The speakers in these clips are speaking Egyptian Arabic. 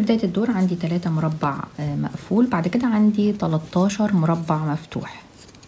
بداية الدور عندي تلاتة مربع آه، مقفول بعد كده عندي تلاتاشر مربع مفتوح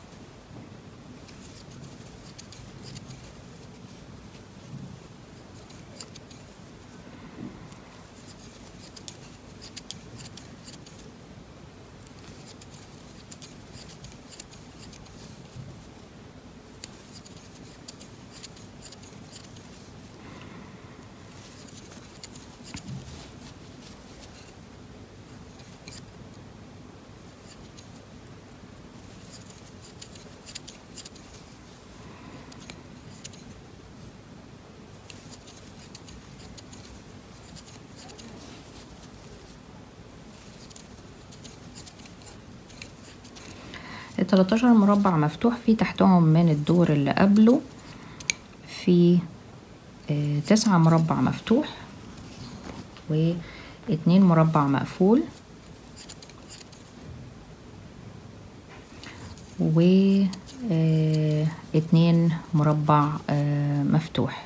التلاتاشر مربع مفتوح في تحتهم من الدور اللي قبله في آه، تسعة مربع مفتوح واتنين مربع مقفول و آه، اتنين مربع آه، مفتوح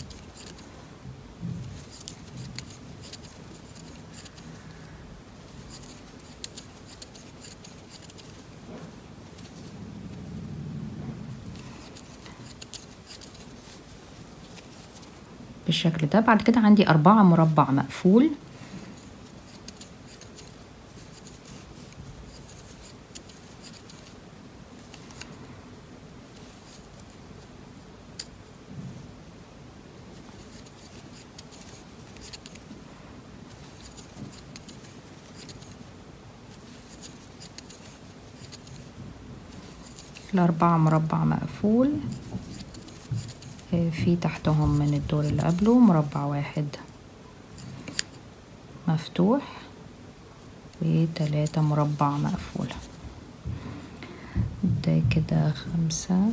بالشكل ده بعد كده عندي أربعة مربع مقفول الأربعة مربع مقفول في تحتهم من الدور اللي قبله مربع واحد مفتوح وتلاتة مربع مقفول ده كده خمسة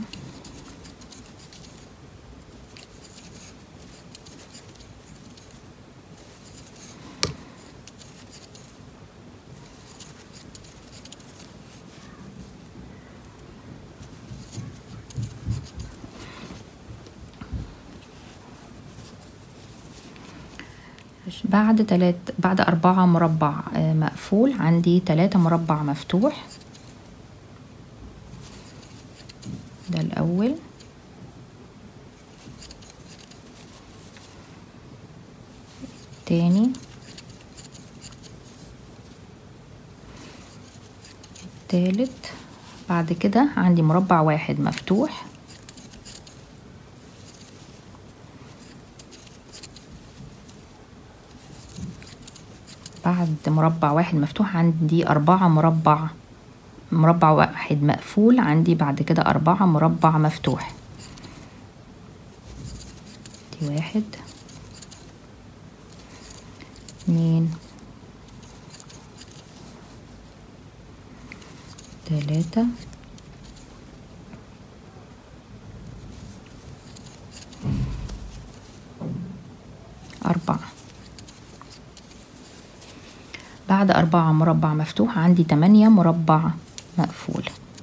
بعد تلات بعد أربعة مربع آه، مقفول عندي تلاتة مربع مفتوح ده الأول التاني التالت بعد كده عندي مربع واحد مفتوح بعد مربع واحد مفتوح عندي أربعة مربع مربع واحد مقفول عندي بعد كده أربعة مربع مفتوح دي واحد اتنين تلاتة أربعة بعد أربعة مربع مفتوح عندي تمانية مربع مقفول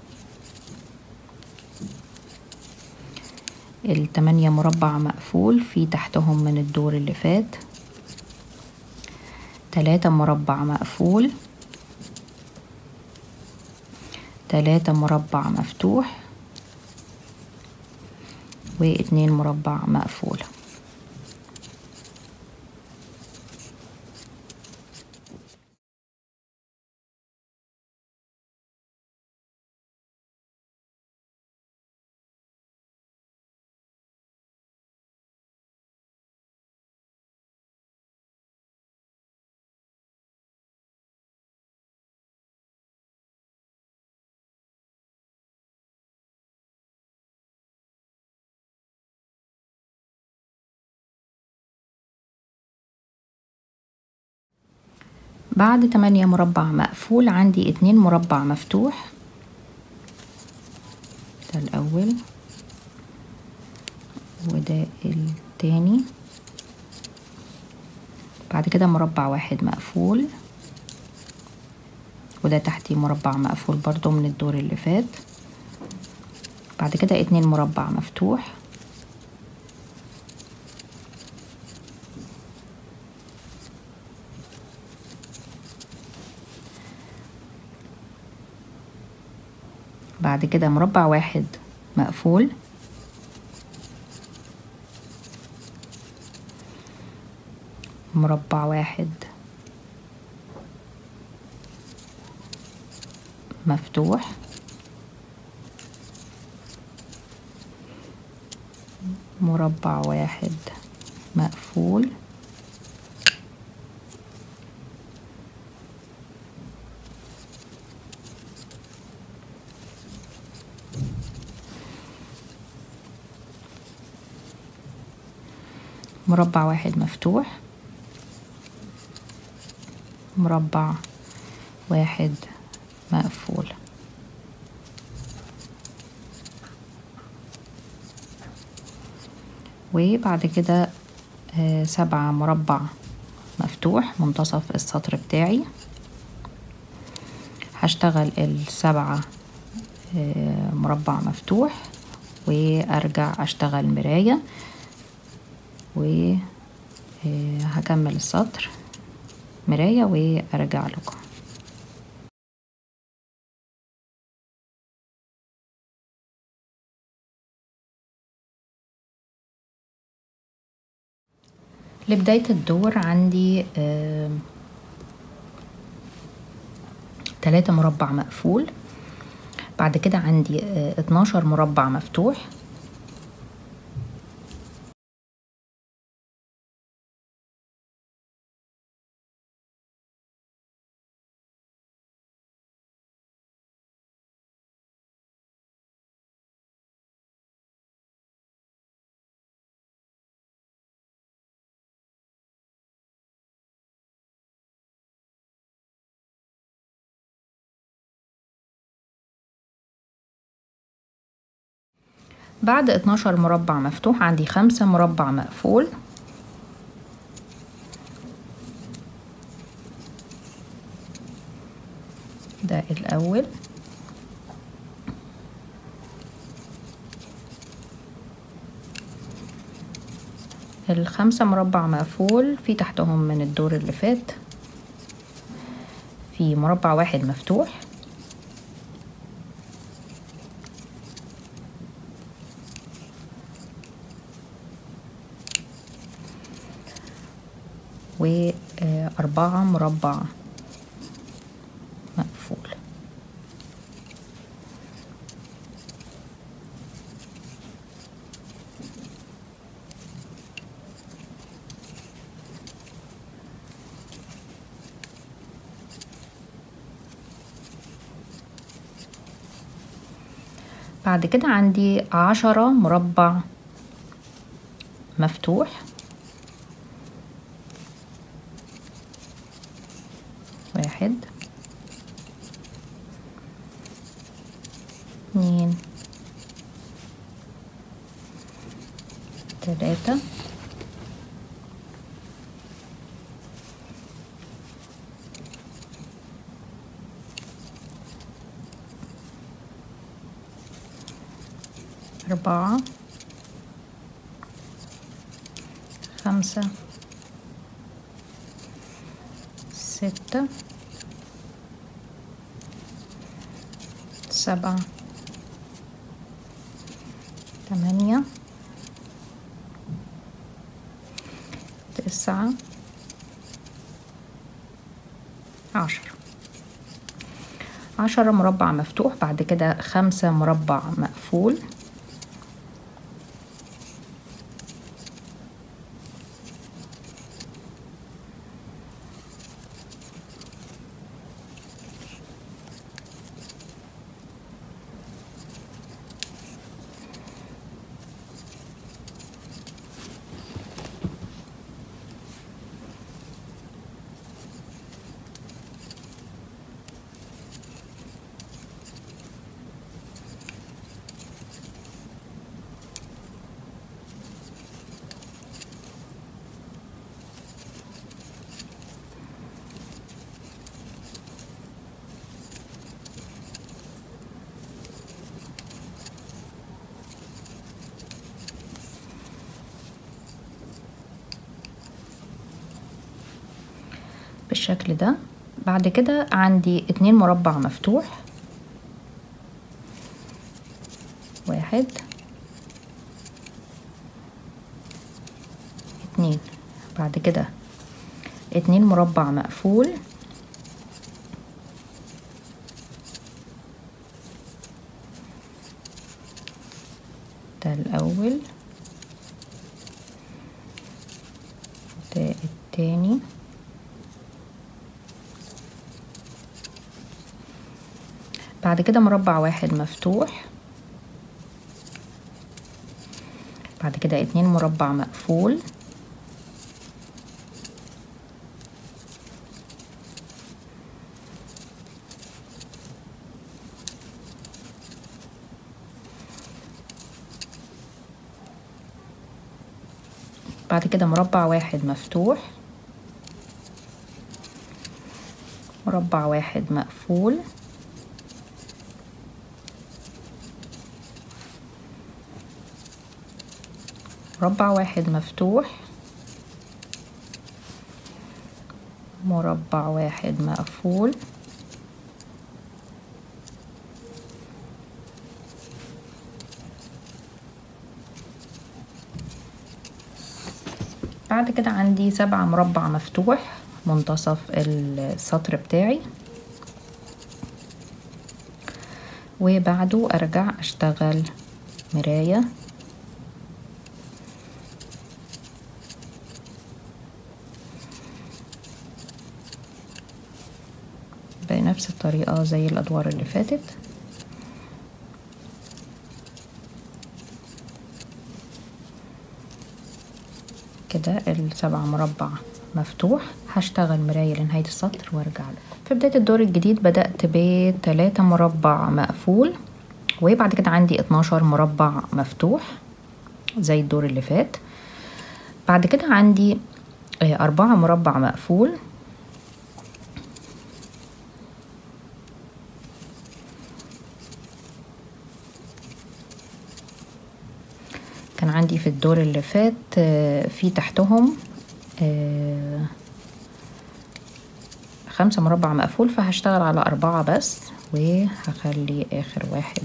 التمانية مربع مقفول في تحتهم من الدور اللي فات تلاتة مربع مقفول تلاتة مربع مفتوح واتنين مربع مقفول بعد تمانية مربع مقفول عندي اتنين مربع مفتوح ده الأول وده التاني بعد كده مربع واحد مقفول وده تحتي مربع مقفول برضو من الدور اللي فات بعد كده اتنين مربع مفتوح بعد كده مربع واحد مقفول مربع واحد مفتوح مربع واحد مقفول مربع واحد مفتوح مربع واحد مقفول وبعد كده آه، سبعة مربع مفتوح منتصف السطر بتاعي هشتغل السبعة آه، مربع مفتوح وارجع اشتغل مراية وهكمل السطر مراية وارجع لكم لبداية الدور عندي آه، تلاتة مربع مقفول بعد كده عندي آه، اتناشر مربع مفتوح بعد اتناشر مربع مفتوح عندي خمسة مربع مقفول ده الأول الخمسة مربع مقفول في تحتهم من الدور اللي فات في مربع واحد مفتوح وأربعة مربع مقفول بعد كده عندي عشرة مربع مفتوح واحد اتنين تلاتة أربعة خمسة ستة سبعة ثمانية تسعة عشرة عشرة مربع مفتوح بعد كده خمسة مربع مقفول بالشكل ده بعد كده عندي اتنين مربع مفتوح واحد اتنين بعد كده اتنين مربع مقفول ده الأول ده التاني بعد كده مربع واحد مفتوح بعد كده اتنين مربع مقفول بعد كده مربع واحد مفتوح مربع واحد مقفول مربع واحد مفتوح مربع واحد مقفول بعد كده عندي سبعة مربع مفتوح منتصف السطر بتاعي وبعده ارجع اشتغل مراية بنفس الطريقة زي الأدوار اللي فاتت كده السبع مربع مفتوح هشتغل مراية لنهاية السطر وارجع لكم في بداية الدور الجديد بدأت بتلاتة مربع مقفول وبعد كده عندي اتناشر مربع مفتوح زي الدور اللي فات بعد كده عندي أربعة مربع مقفول كان عندي في الدور اللي فات في تحتهم خمسة مربع مقفول فهشتغل على أربعة بس وهخلي آخر واحد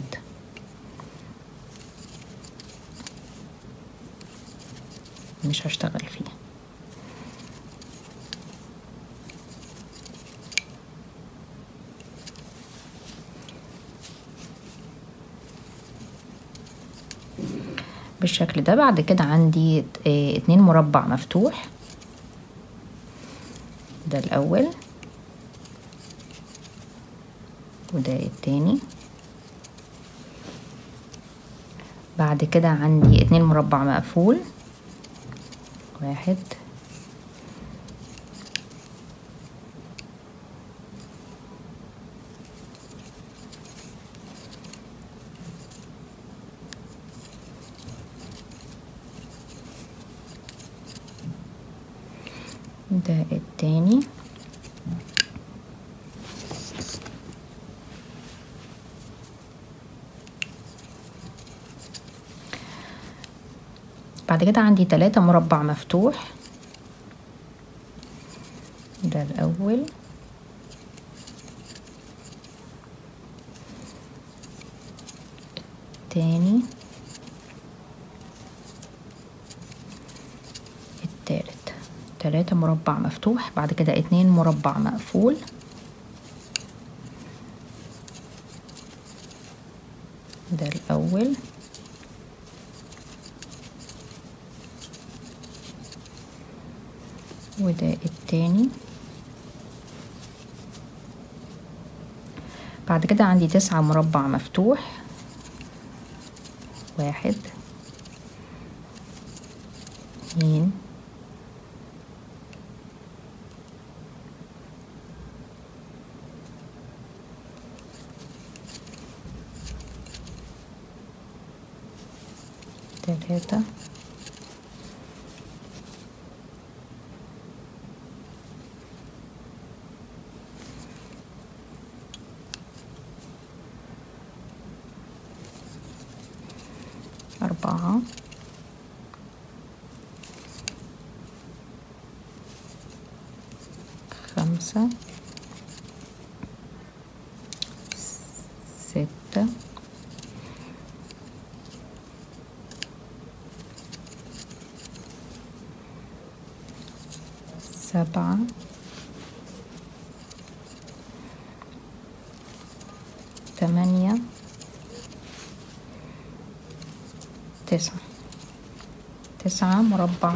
مش هشتغل فيه بالشكل ده بعد كده عندي اه اتنين مربع مفتوح ده الأول وده التاني بعد كده عندي اتنين مربع مقفول واحد ده التاني بعد كده عندي تلاتة مربع مفتوح ده الأول التاني التالت تلاتة مربع مفتوح بعد كده اتنين مربع مقفول ده الأول وده التاني بعد كده عندي تسعة مربع مفتوح واحد اتنين تلاتة أربعة خمسة ستة سبعة تمانية تسعة تسعة مربع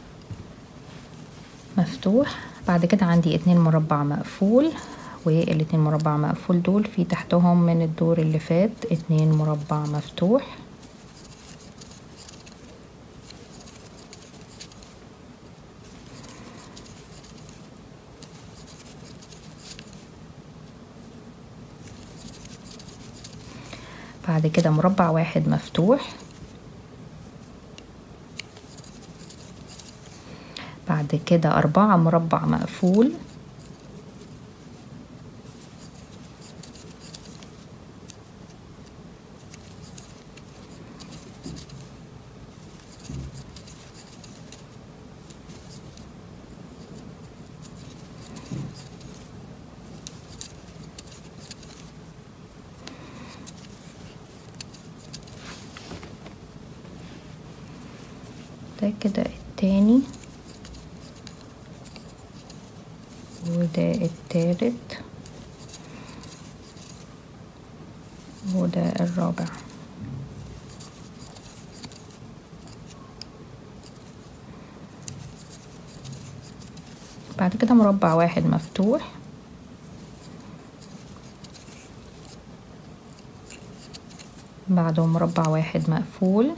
مفتوح بعد كده عندي اتنين مربع مقفول والاتنين مربع مقفول دول في تحتهم من الدور اللي فات اتنين مربع مفتوح بعد كده مربع واحد مفتوح بعد كده أربعة مربع مقفول ده كده التاني وده التالت وده الرابع بعد كده مربع واحد مفتوح بعده مربع واحد مقفول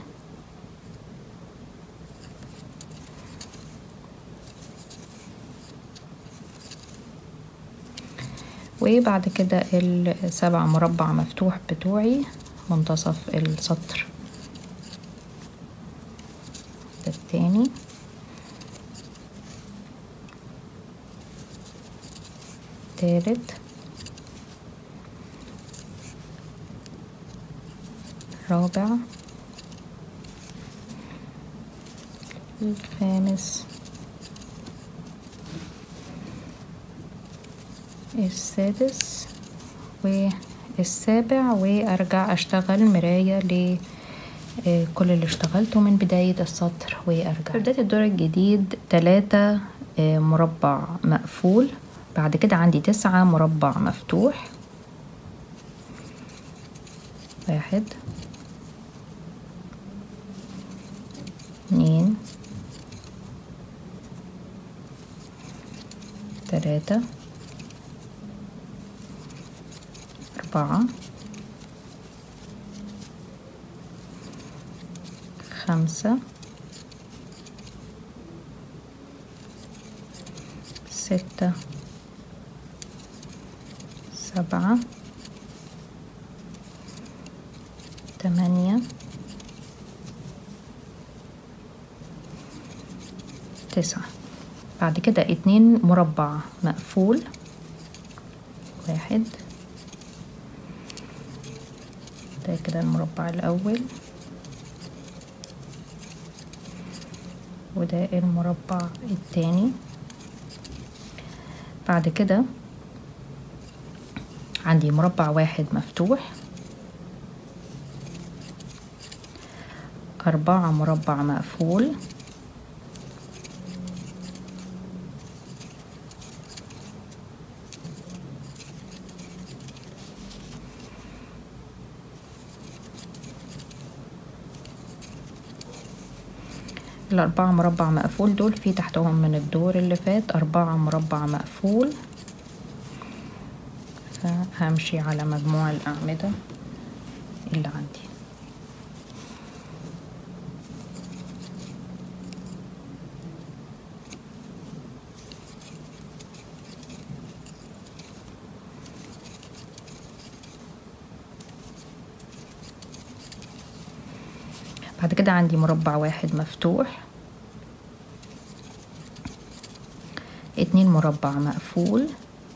وبعد كده السبع مربع مفتوح بتوعي منتصف السطر ده التاني تالت رابع الخامس السادس والسابع وارجع اشتغل مراية ل كل اللي اشتغلته من بداية السطر وارجع في بداية الدور الجديد تلاتة مربع مقفول بعد كده عندي تسعة مربع مفتوح واحد اتنين تلاتة أربعة خمسة ستة سبعة تمانية تسعة بعد كده اتنين مربع مقفول واحد ده كده المربع الأول وده المربع التاني بعد كده عندي مربع واحد مفتوح أربعة مربع مقفول الأربعة مربع مقفول دول في تحتهم من الدور اللي فات أربعة مربع مقفول فهمشي على مجموع الأعمدة اللي عندي بعد كده عندي مربع واحد مفتوح اتنين مربع مقفول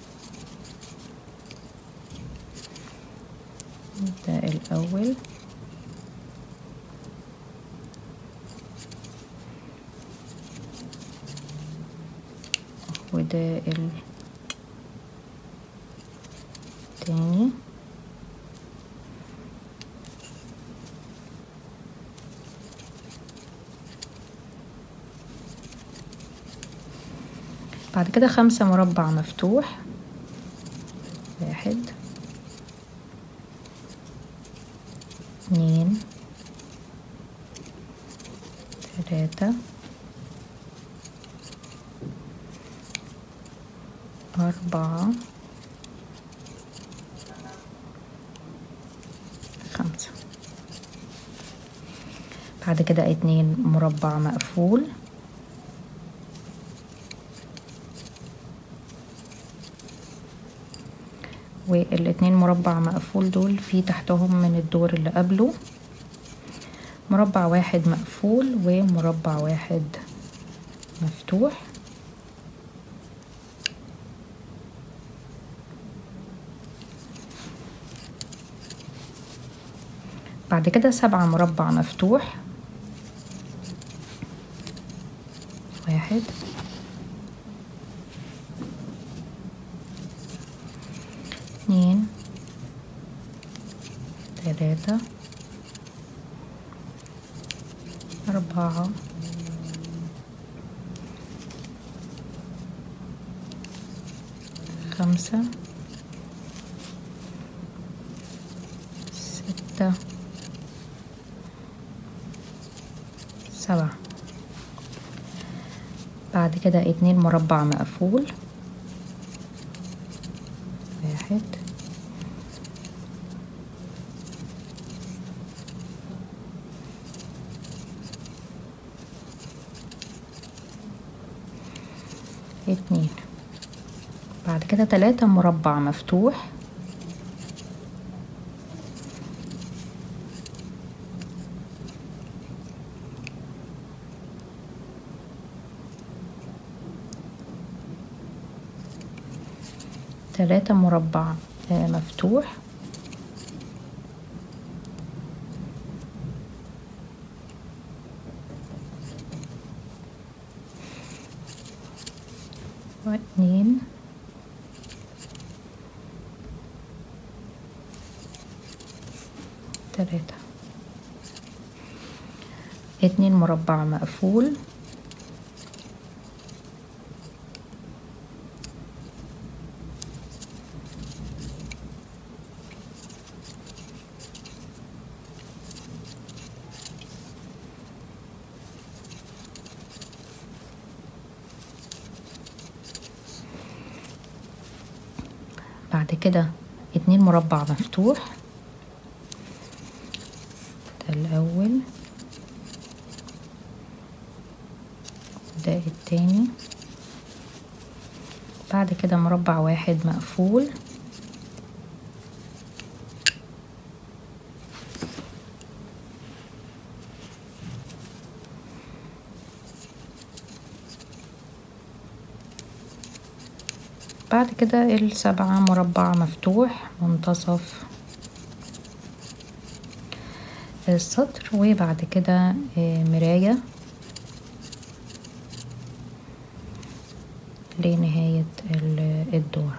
ده الأول وده التاني بعد كده خمسة مربع مفتوح واحد اتنين تلاتة أربعة خمسة بعد كده اتنين مربع مقفول والاتنين مربع مقفول دول في تحتهم من الدور اللي قبله مربع واحد مقفول ومربع واحد مفتوح بعد كده سبعة مربع مفتوح واحد اتنين تلاتة أربعة خمسة ستة سبعة بعد كده اتنين مربع مقفول واحد اتنين بعد كده تلاتة مربع مفتوح تلاتة مربع آه، مفتوح واتنين تلاتة اتنين مربع مقفول بعد كده اتنين مربع مفتوح ده الأول ده التاني بعد كده مربع واحد مقفول بعد كده السبعة مربع مفتوح منتصف السطر وبعد كده آه، مراية لنهاية ال- الدور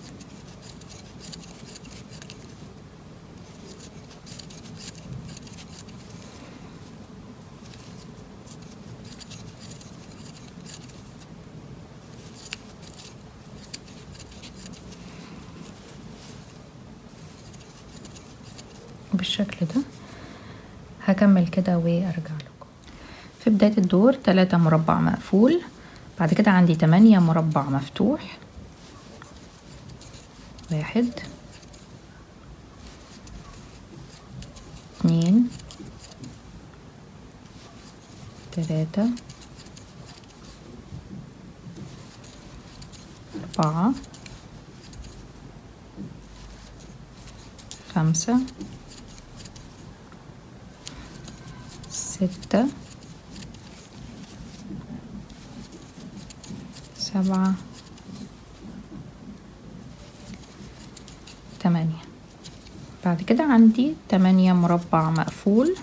بالشكل ده هكمل كده وارجع لكم في بداية الدور تلاتة مربع مقفول بعد كده عندي تمانية مربع مفتوح واحد اتنين تلاتة أربعة خمسة ستة سبعة تمانية بعد كده عندي تمانية مربع مقفول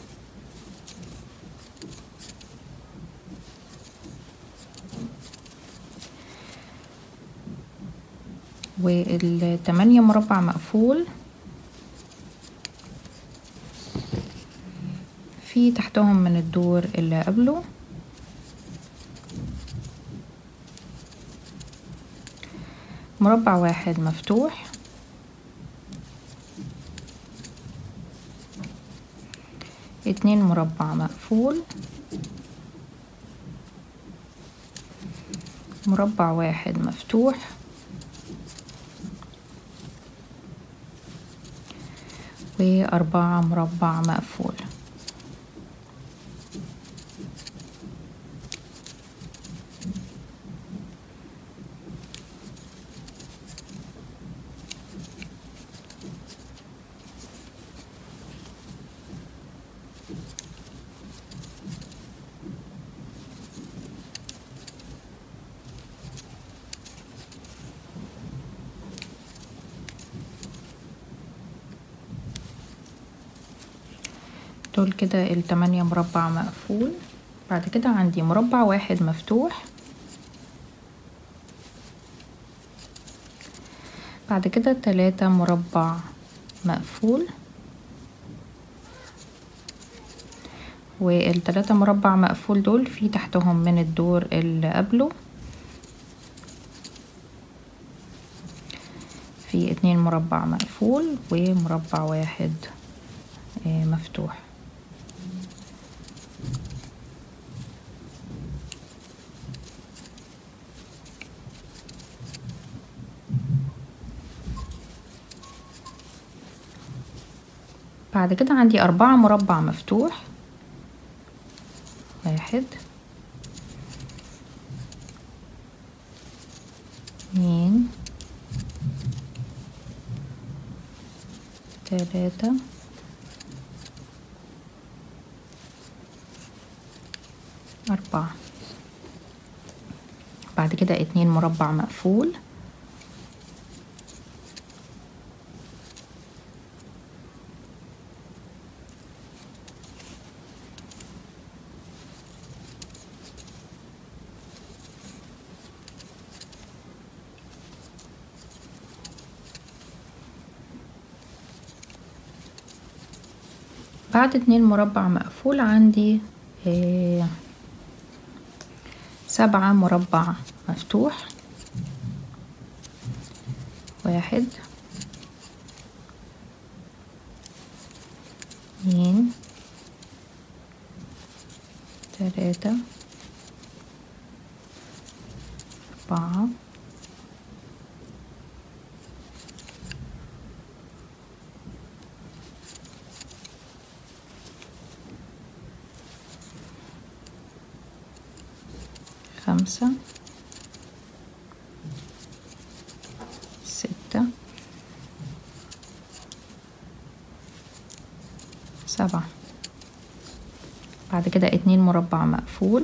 والتمانية مربع مقفول في تحتهم من الدور اللي قبله مربع واحد مفتوح اتنين مربع مقفول مربع واحد مفتوح وأربعة مربع مقفول دول كده التمانية مربع مقفول بعد كده عندي مربع واحد مفتوح بعد كده تلاتة مربع مقفول والتلاتة مربع مقفول دول في تحتهم من الدور اللي قبله في اتنين مربع مقفول ومربع واحد مفتوح بعد كده عندي أربعة مربع مفتوح واحد اتنين تلاتة أربعة بعد كده اتنين مربع مقفول بعد اتنين مربع مقفول عندي اه سبعة مربع مفتوح واحد اتنين تلاتة أربعة خمسة ستة سبعة بعد كده اتنين مربع مقفول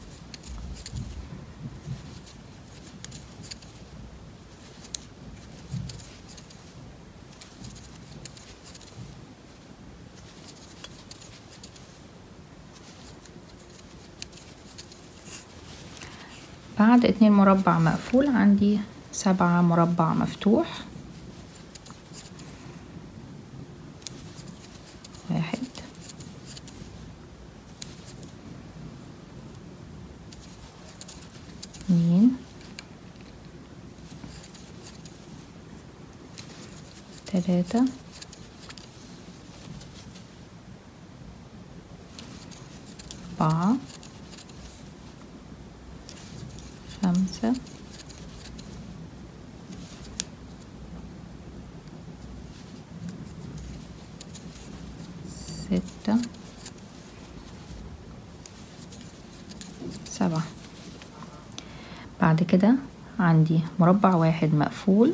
بعد اتنين مربع مقفول عندي سبعة مربع مفتوح واحد اتنين تلاتة أربعة خمسة ستة سبعة بعد كده عندي مربع واحد مقفول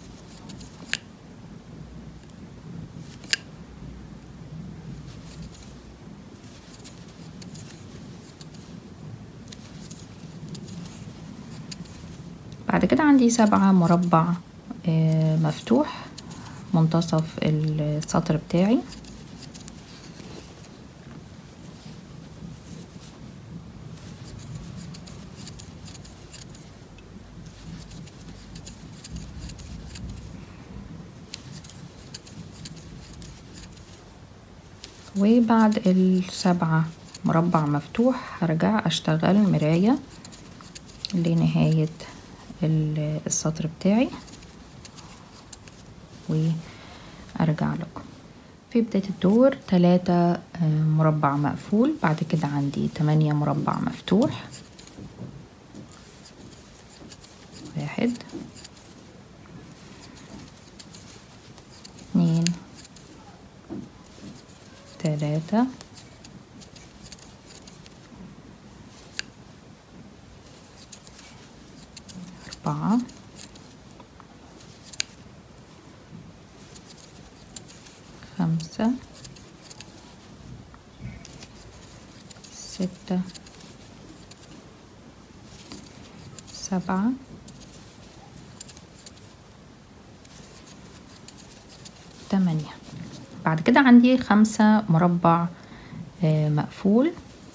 بعد كده عندي سبعة مربع مفتوح منتصف السطر بتاعي وبعد السبعة مربع مفتوح هرجع اشتغل مراية لنهاية السطر بتاعي وارجع لكم في بداية الدور تلاتة مربع مقفول بعد كده عندي تمانية مربع مفتوح واحد اتنين تلاتة أربعة خمسة ستة سبعة تمانية بعد كده عندي خمسة مربع مقفول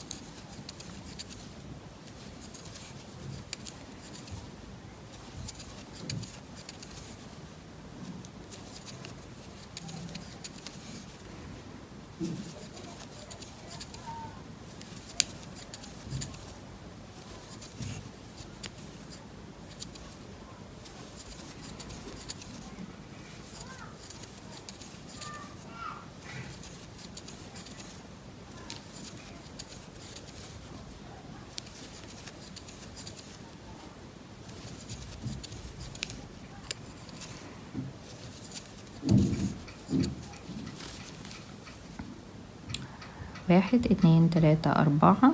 واحد اتنين تلاتة أربعة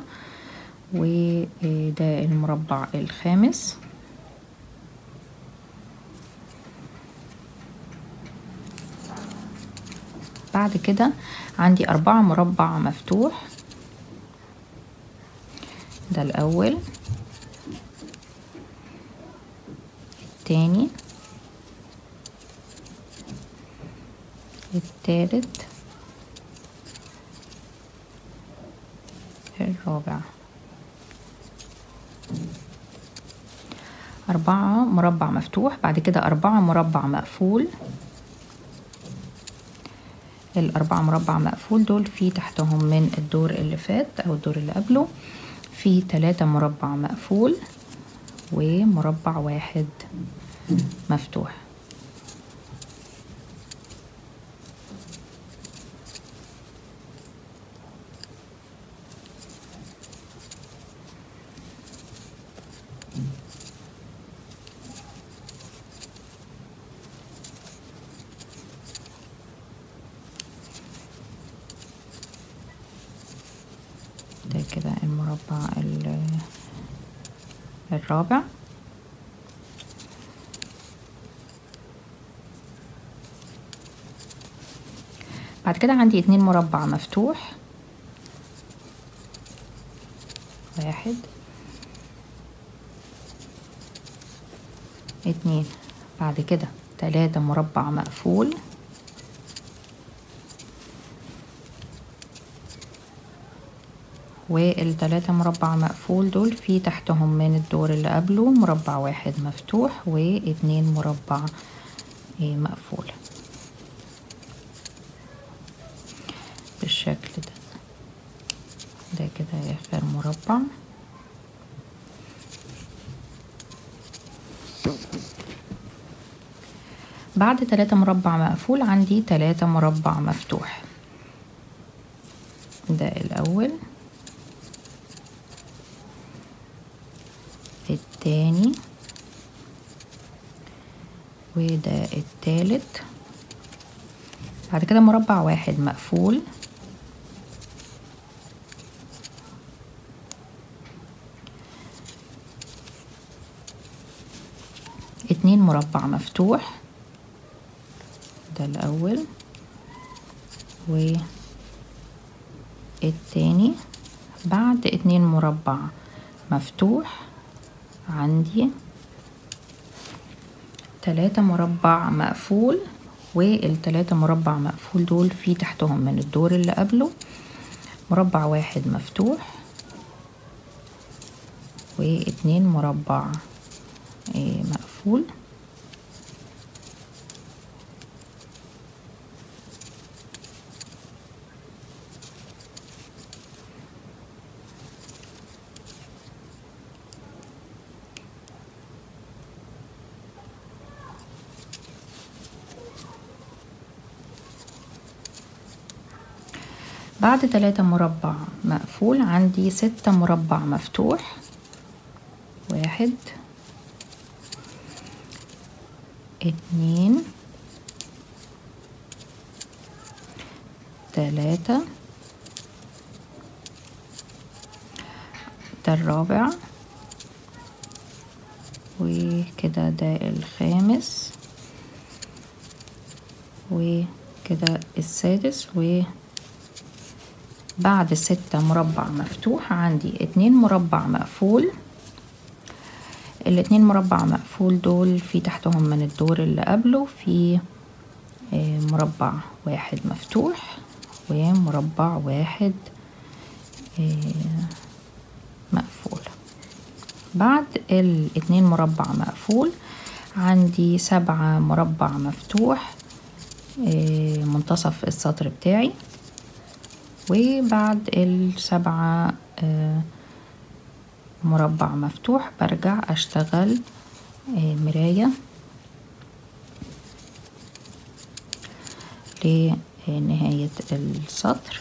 وده المربع الخامس بعد كده عندي أربعة مربع مفتوح ده الأول التاني التالت الرابع أربعة مربع مفتوح بعد كده أربعة مربع مقفول الأربعة مربع مقفول دول في تحتهم من الدور اللي فات أو الدور اللي قبله في تلاتة مربع مقفول ومربع واحد مفتوح ده كده المربع الرابع بعد كده عندي اتنين مربع مفتوح واحد اتنين بعد كده تلاتة مربع مقفول والتلاتة مربع مقفول دول في تحتهم من الدور اللي قبله مربع واحد مفتوح واتنين مربع مقفول بالشكل ده ده كده اخر مربع بعد تلاتة مربع مقفول عندي تلاتة مربع مفتوح ده الأول التاني وده التالت بعد كده مربع واحد مقفول اتنين مربع مفتوح ده الأول والتاني بعد اتنين مربع مفتوح عندي تلاتة مربع مقفول والتلاتة مربع مقفول دول في تحتهم من الدور اللي قبله مربع واحد مفتوح واتنين مربع مقفول بعد تلاتة مربع مقفول عندي ستة مربع مفتوح واحد اتنين تلاتة ده الرابع وكده ده الخامس وكده السادس و بعد ستة مربع مفتوح عندي اتنين مربع مقفول الاتنين مربع مقفول دول في تحتهم من الدور اللي قبله في مربع واحد مفتوح ومربع واحد مقفول بعد الاتنين مربع مقفول عندي سبعة مربع مفتوح منتصف السطر بتاعي وبعد السبعة مربع مفتوح برجع اشتغل مراية لنهاية السطر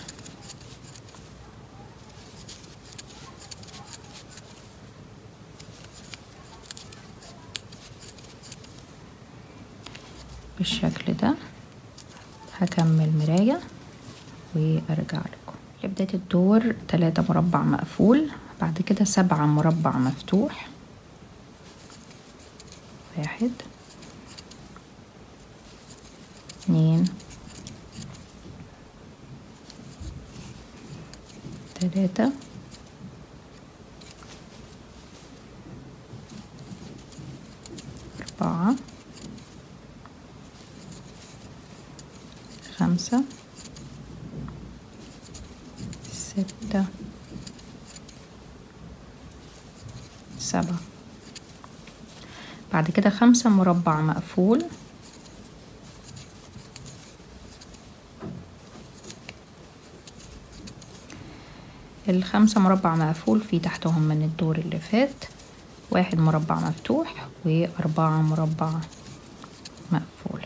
بالشكل ده هكمل مراية وارجع لكم لبداية الدور تلاتة مربع مقفول بعد كده سبعة مربع مفتوح واحد اتنين تلاتة أربعة خمسة ستة سبعة بعد كده خمسة مربع مقفول الخمسة مربع مقفول في تحتهم من الدور اللي فات واحد مربع مفتوح وأربعة مربع مقفول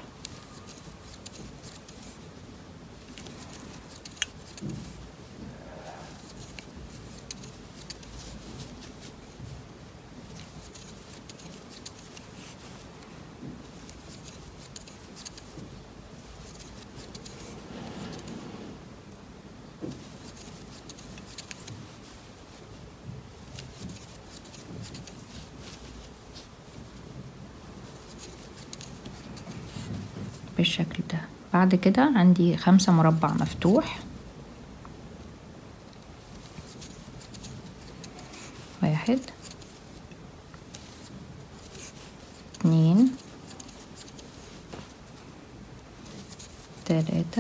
بالشكل ده بعد كده عندي خمسة مربع مفتوح واحد اتنين تلاتة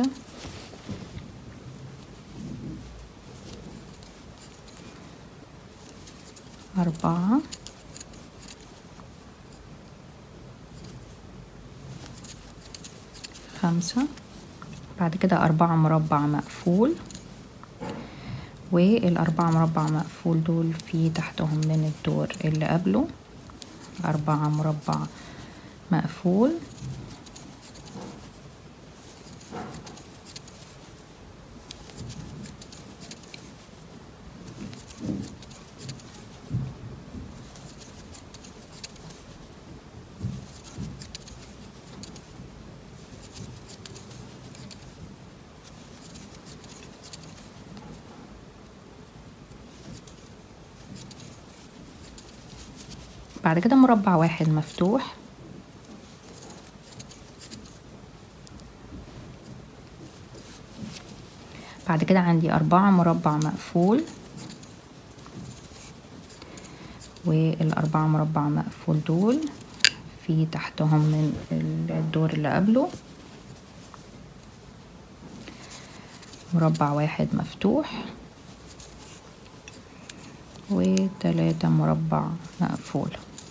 أربعة خمسة بعد كده أربعة مربع مقفول والأربعة مربع مقفول دول في تحتهم من الدور اللي قبله أربعة مربع مقفول بعد كده مربع واحد مفتوح بعد كده عندي أربعة مربع مقفول والأربعة مربع مقفول دول في تحتهم من الدور اللي قبله مربع واحد مفتوح وتلاتة مربع مقفول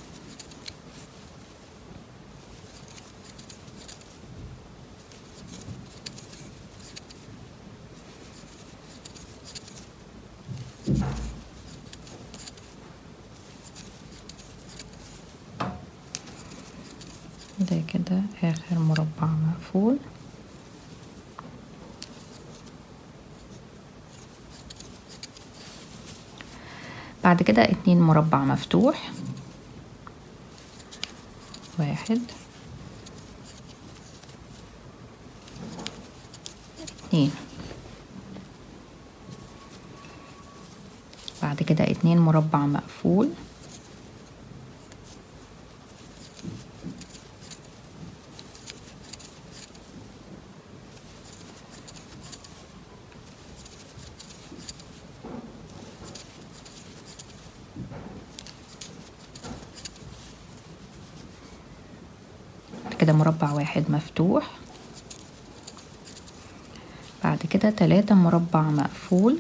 ده كده آخر مربع مقفول بعد كده اتنين مربع مفتوح واحد اتنين بعد كده اتنين مربع مقفول بعد كده مربع واحد مفتوح بعد كده تلاتة مربع مقفول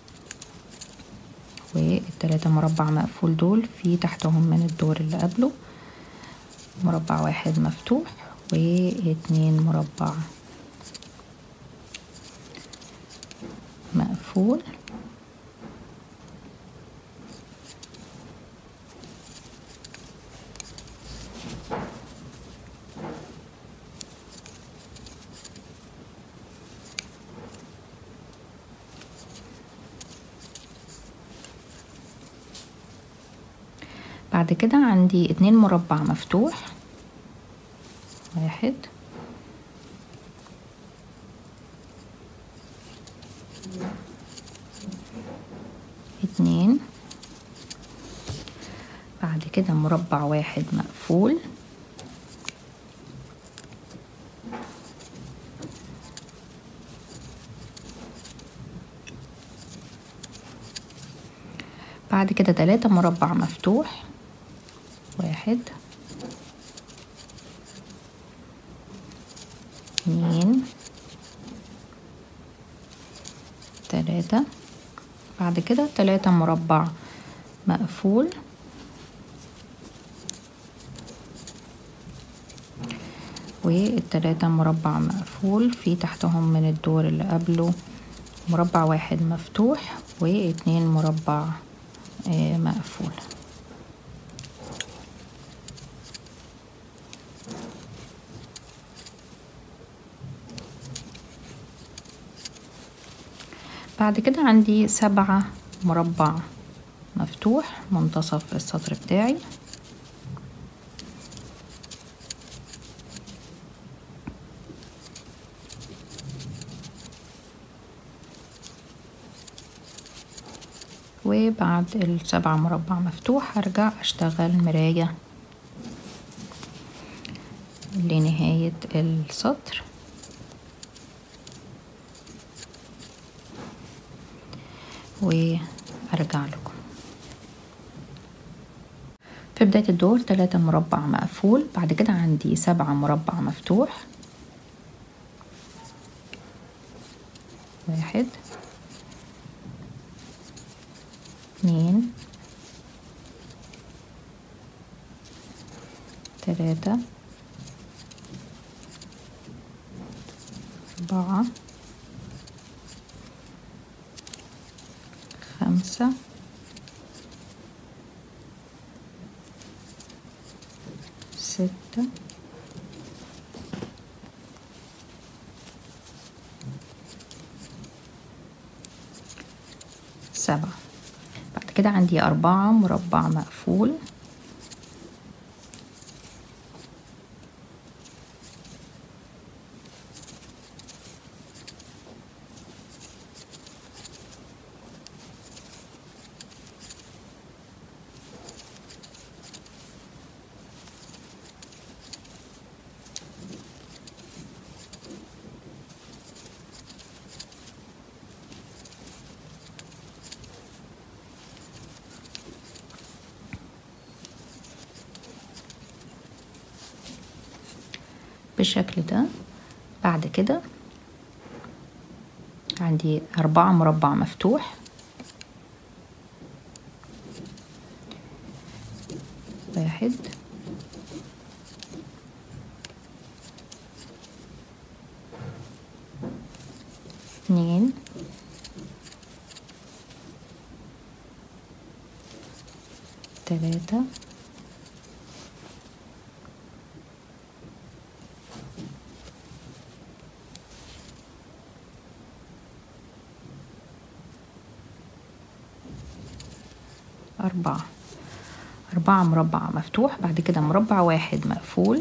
والتلاتة مربع مقفول دول في تحتهم من الدور اللي قبله مربع واحد مفتوح واتنين مربع مقفول بعد كده عندي اتنين مربع مفتوح واحد اتنين بعد كده مربع واحد مقفول بعد كده تلاتة مربع مفتوح واحد اتنين تلاتة بعد كده تلاتة مربع مقفول والتلاتة مربع مقفول في تحتهم من الدور اللي قبله مربع واحد مفتوح واتنين مربع آه، مقفول بعد كده عندي سبعة مربع مفتوح منتصف السطر بتاعي وبعد السبعة مربع مفتوح هرجع اشتغل مراية لنهاية السطر وارجع لكم في بداية الدور تلاتة مربع مقفول بعد كده عندي سبعة مربع مفتوح واحد اتنين تلاتة أربعة خمسة ستة سبعة بعد كده عندي أربعة مربع مقفول بالشكل ده بعد كده عندي أربعة مربع مفتوح واحد اتنين تلاتة أربعة أربعة مربع مفتوح بعد كده مربع واحد مقفول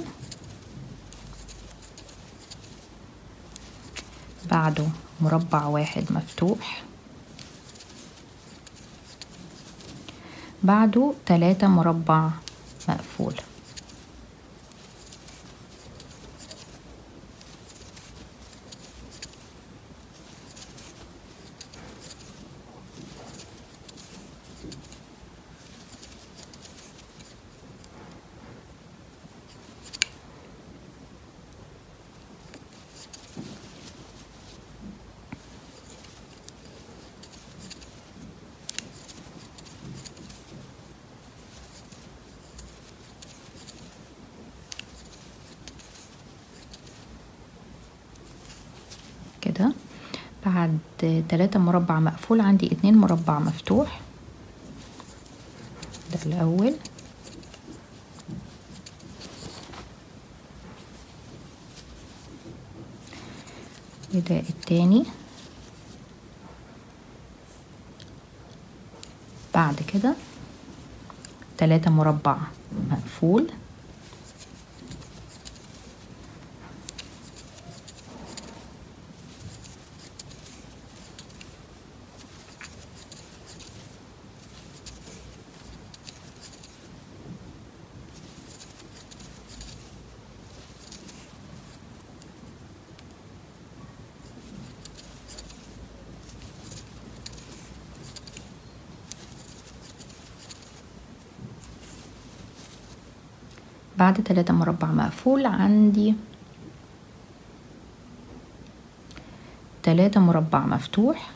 بعده مربع واحد مفتوح بعده تلاتة مربع مقفول كده بعد تلاتة مربع مقفول عندي اتنين مربع مفتوح ده الأول وده التاني بعد كده تلاتة مربع مقفول بعد تلاتة مربع مقفول عندي تلاتة مربع مفتوح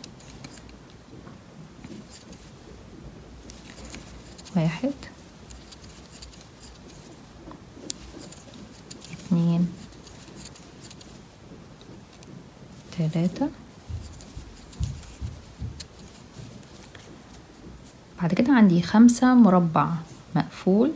واحد اتنين تلاتة بعد كده عندي خمسة مربع مقفول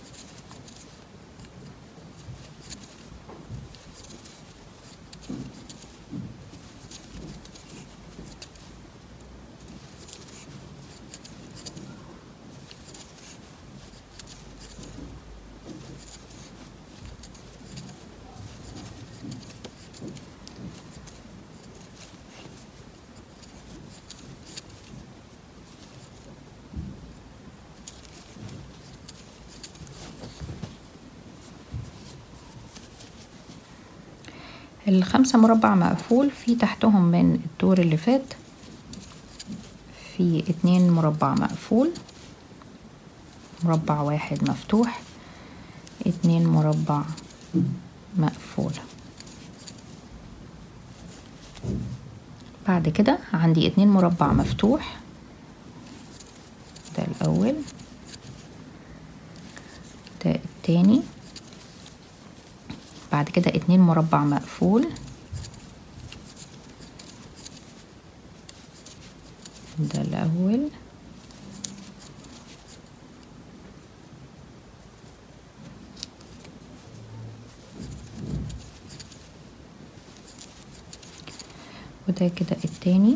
الخمسة مربع مقفول في تحتهم من الدور اللي فات في اتنين مربع مقفول مربع واحد مفتوح اتنين مربع مقفول بعد كده عندي اتنين مربع مفتوح ده الأول ده التاني بعد كده اتنين مربع مقفول ده الأول وده كده التاني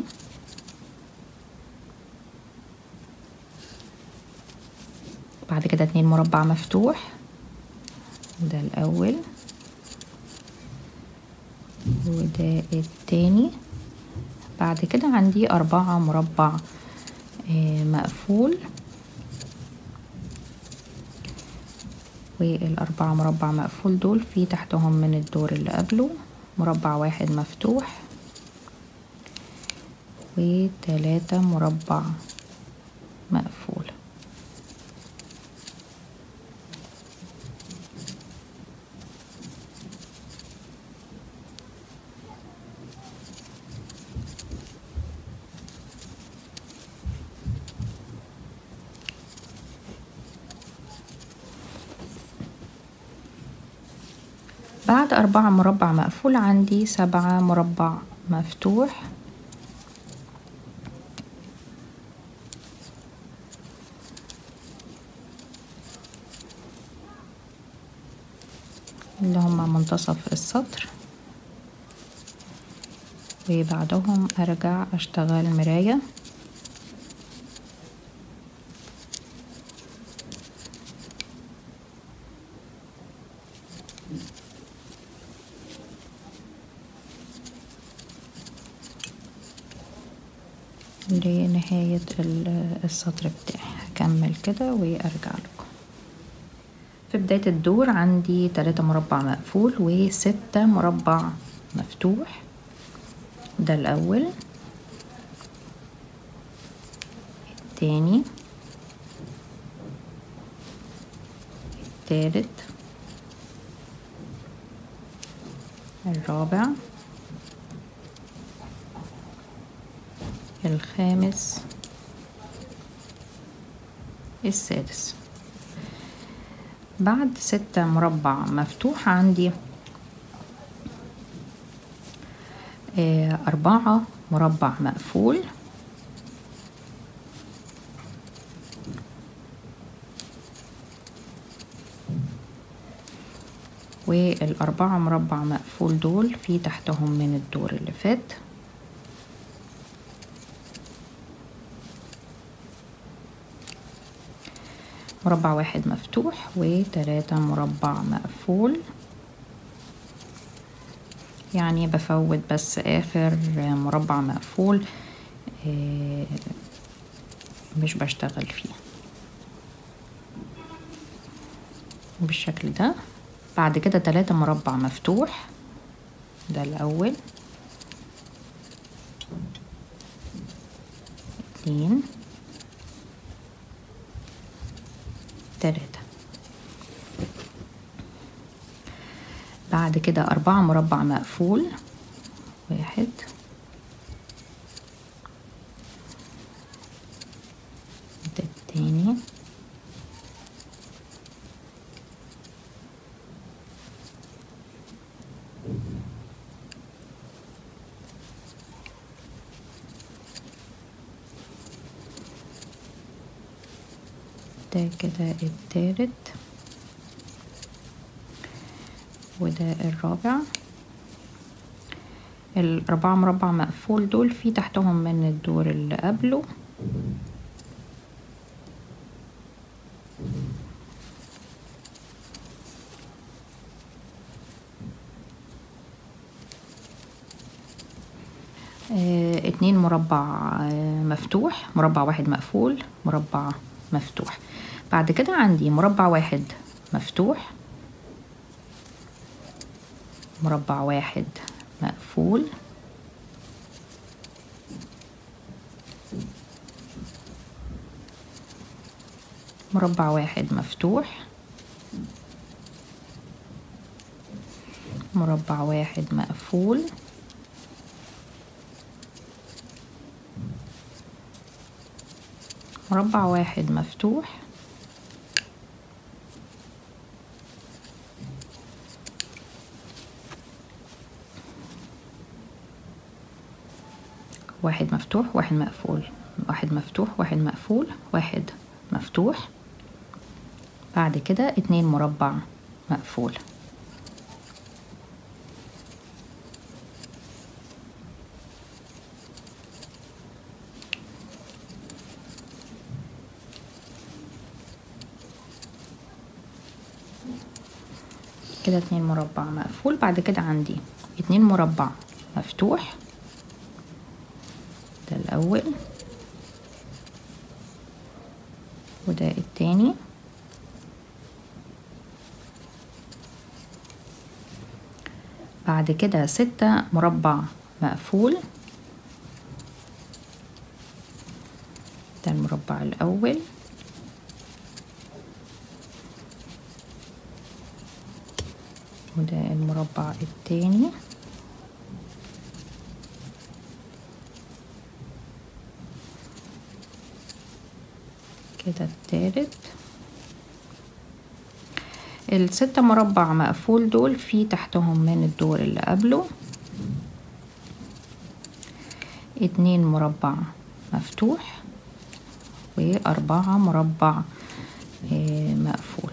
بعد كده اتنين مربع مفتوح ده الأول وده التاني بعد كده عندي أربعة مربع مقفول والأربعة مربع مقفول دول في تحتهم من الدور اللي قبله مربع واحد مفتوح وتلاتة مربع مقفول بعد أربعة مربع مقفول عندي سبعة مربع مفتوح اللي هم منتصف السطر وبعدهم أرجع أشتغل مراية لنهاية ال- السطر بتاعي هكمل كده وارجع لكم في بداية الدور عندي تلاتة مربع مقفول وستة مربع مفتوح ده الأول التاني التالت الرابع الخامس السادس بعد ستة مربع مفتوح عندي آه، أربعة مربع مقفول والأربعة مربع مقفول دول في تحتهم من الدور اللي فات مربع واحد مفتوح وتلاتة مربع مقفول يعني بفوت بس آخر مربع مقفول آه، مش بشتغل فيه بالشكل ده بعد كده تلاتة مربع مفتوح ده الأول اتنين تلاتة بعد كده أربعة مربع مقفول واحد ده التاني ده كده التالت وده الرابع الأربعة مربع مقفول دول في تحتهم من الدور اللي قبله آه، اتنين مربع آه، مفتوح مربع واحد مقفول مربع مفتوح بعد كده عندي مربع واحد مفتوح مربع واحد مقفول مربع واحد مفتوح مربع واحد مقفول مربع واحد مفتوح واحد مفتوح واحد مقفول واحد مفتوح واحد مقفول واحد مفتوح بعد كده اتنين مربع مقفول كده اتنين مربع مقفول بعد كده عندي اتنين مربع مفتوح ده الأول وده التاني بعد كده ستة مربع مقفول ده المربع الأول وده المربع التاني كده التالت الستة مربع مقفول دول في تحتهم من الدور اللي قبله اتنين مربع مفتوح وأربعة مربع آه، مقفول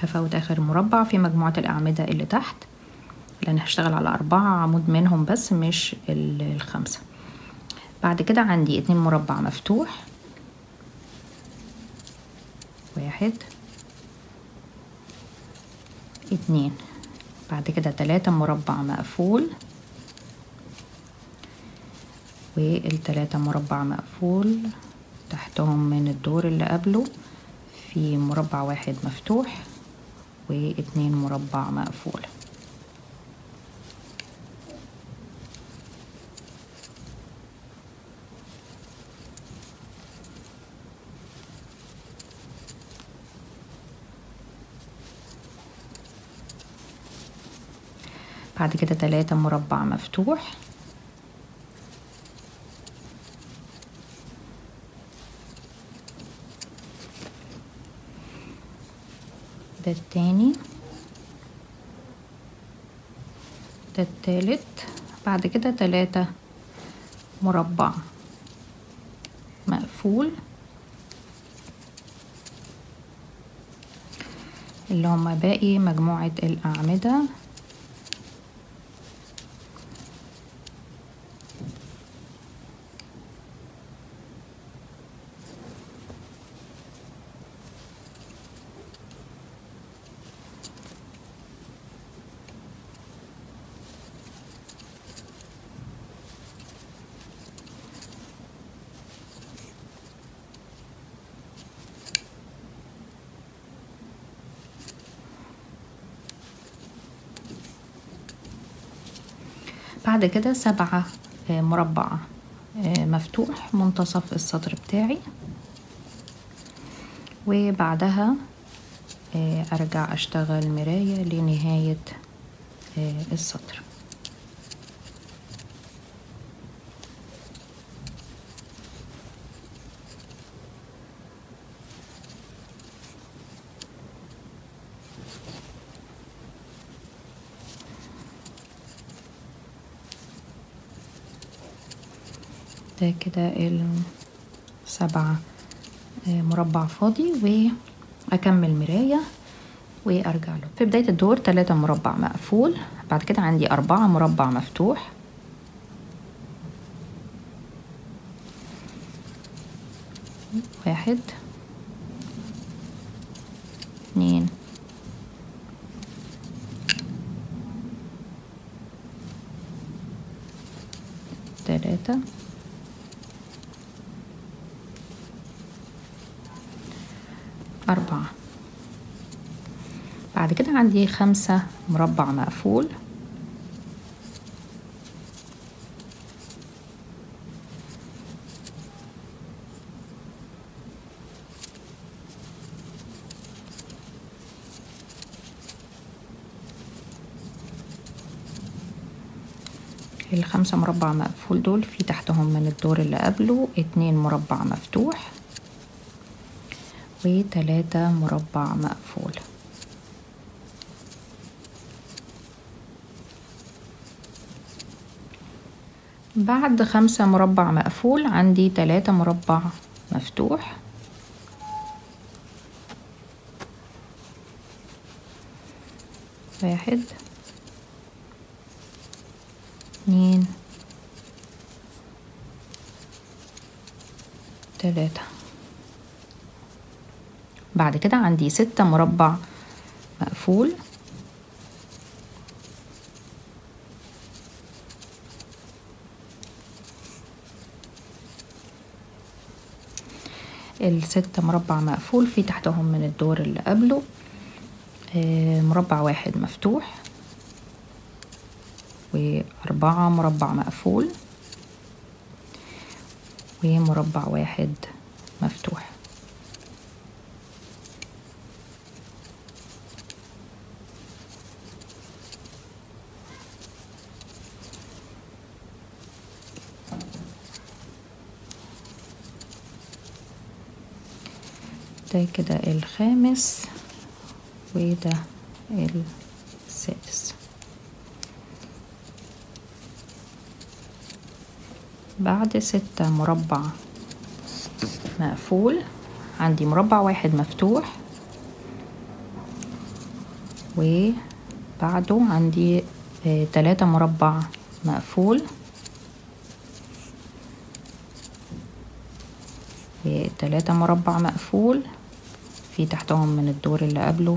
هفوت اخر مربع في مجموعة الاعمدة اللي تحت لان هشتغل على اربعة عمود منهم بس مش الخمسة بعد كده عندي اتنين مربع مفتوح واحد اتنين بعد كده تلاتة مربع مقفول والتلاتة مربع مقفول تحتهم من الدور اللي قبله في مربع واحد مفتوح واتنين مربع مقفول بعد كده تلاتة مربع مفتوح ده التاني ده التالت بعد كده تلاتة مربع مقفول اللي هما باقي مجموعة الأعمدة بعد كده سبعة مربع مفتوح منتصف السطر بتاعي وبعدها ارجع اشتغل مراية لنهاية السطر ده كده السبعة مربع فاضي وأكمل مراية وأرجع له في بداية الدور تلاتة مربع مقفول بعد كده عندي أربعة مربع مفتوح واحد اتنين تلاتة أربعة بعد كده عندي خمسة مربع مقفول الخمسة مربع مقفول دول في تحتهم من الدور اللي قبله اتنين مربع مفتوح وتلاتة مربع مقفول بعد خمسة مربع مقفول عندي تلاتة مربع مفتوح واحد اتنين تلاتة بعد كده عندي ستة مربع مقفول الستة مربع مقفول في تحتهم من الدور اللي قبله مربع واحد مفتوح وأربعة مربع مقفول ومربع واحد مفتوح ده كده الخامس وده السادس بعد ستة مربع مقفول عندي مربع واحد مفتوح وبعده عندي آه، تلاتة مربع مقفول وتلاتة مربع مقفول في تحتهم من الدور اللي قبله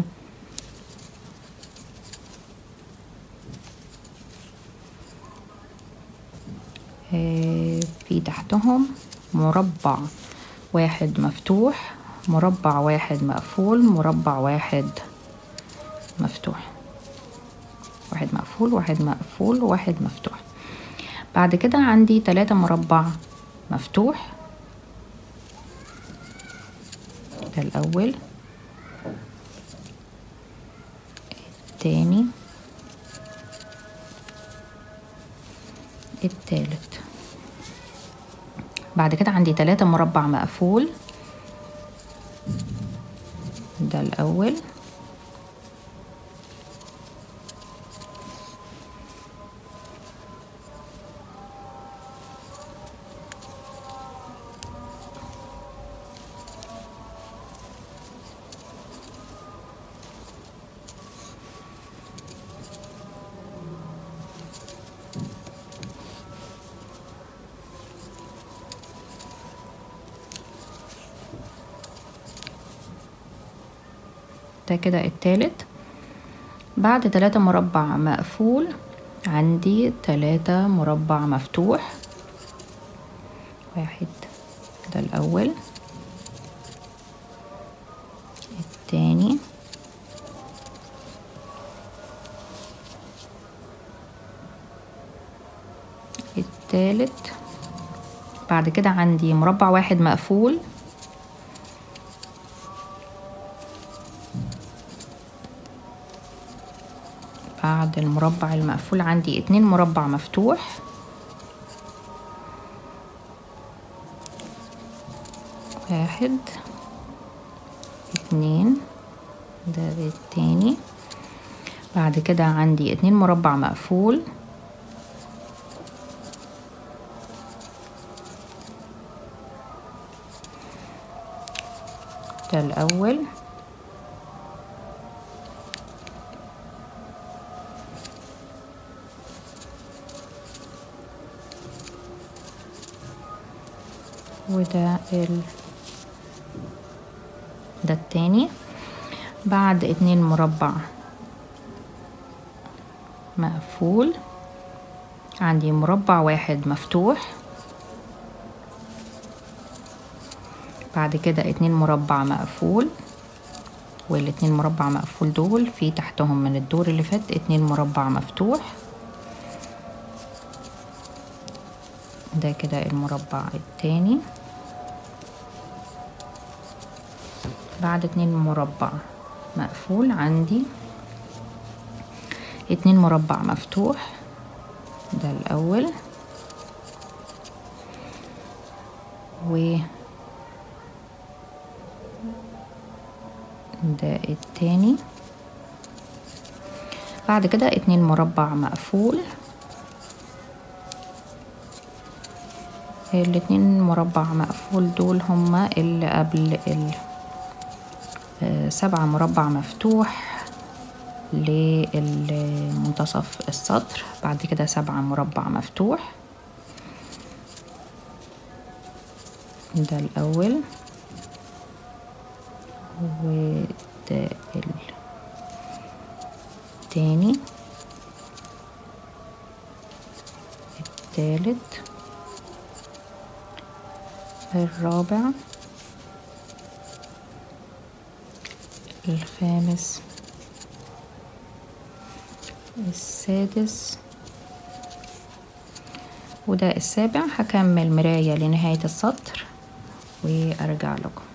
آه، في تحتهم مربع واحد مفتوح مربع واحد مقفول مربع واحد مفتوح واحد مقفول واحد مقفول واحد مفتوح بعد كده عندي تلاتة مربع مفتوح ده الأول التاني التالت بعد كده عندي تلاتة مربع مقفول ده الأول ده كده التالت بعد تلاتة مربع مقفول عندي تلاتة مربع مفتوح واحد ده الأول التاني التالت بعد كده عندي مربع واحد مقفول بعد المربع المقفول عندي اتنين مربع مفتوح واحد اتنين ده التاني بعد كده عندي اتنين مربع مقفول ده الأول وده ال ده التاني بعد اتنين مربع مقفول عندي مربع واحد مفتوح بعد كده اتنين مربع مقفول والاتنين مربع مقفول دول في تحتهم من الدور اللي فات اتنين مربع مفتوح ده كده المربع التاني بعد اتنين مربع مقفول عندي اتنين مربع مفتوح ده الأول و ده التاني بعد كده اتنين مربع مقفول الاتنين مربع مقفول دول هما اللي قبل ال سبعة مربع مفتوح لمنتصف السطر بعد كده سبعة مربع مفتوح ده الأول وده التاني التالت الرابع الخامس السادس وده السابع هكمل مراية لنهاية السطر وارجع لكم